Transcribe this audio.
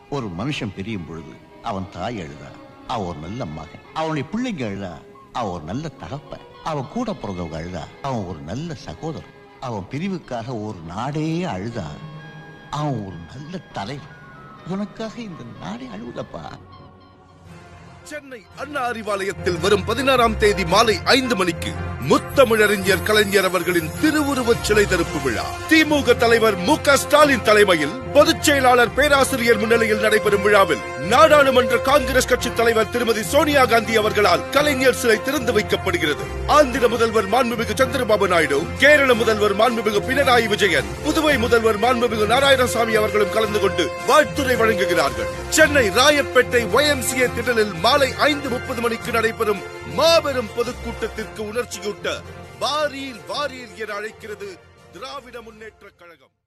ஒரு மனுஷன் பிரியும் பொழுது அவன் தாய் அழுதா அவன் ஒரு நல்ல மகன் அவனுடைய பிள்ளைங்க அழுதா அவன் ஒரு நல்ல தகப்பன் அவன் கூட பிறந்தவங்க அழுதா அவன் ஒரு நல்ல சகோதரன் அவன் பிரிவுக்காக ஒரு நாடே அழுதா அவன் ஒரு நல்ல தலைவன் உனக்காக இந்த நாடே அழுவலப்பா சென்னை அண்ணா அறிவாலயத்தில் வரும் பதினாறாம் தேதி மாலை ஐந்து மணிக்கு முத்தமிழறிஞர் கலைஞர் அவர்களின் திருவுருவச் சிலை திறப்பு விழா திமுக தலைவர் மு க ஸ்டாலின் தலைமையில் பொதுச் செயலாளர் பேராசிரியர் முன்னிலையில் நடைபெறும் விழாவில் நாடாளுமன்ற காங்கிரஸ் கட்சி தலைவர் திருமதி சோனியா காந்தி அவர்களால் கலைஞர் சிலை திறந்து வைக்கப்படுகிறது ஆந்திர முதல்வர் மாண்புமிகு சந்திரபாபு நாயுடு கேரள முதல்வர் மாண்புமிகு பினராயி விஜயன் புதுவை முதல்வர் மாண்புமிகு நாராயணசாமி அவர்களும் கலந்து கொண்டு வாழ்த்துரை வழங்குகிறார்கள் சென்னை ராயப்பேட்டை ஒய்எம்சிஏ திடலில் மாலை ஐந்து முப்பது மணிக்கு நடைபெறும் மாபெரும் பொதுக்கூட்டத்திற்கு உணர்ச்சியூட்ட வாரீர் வாரீர் என அழைக்கிறது திராவிட முன்னேற்ற கழகம்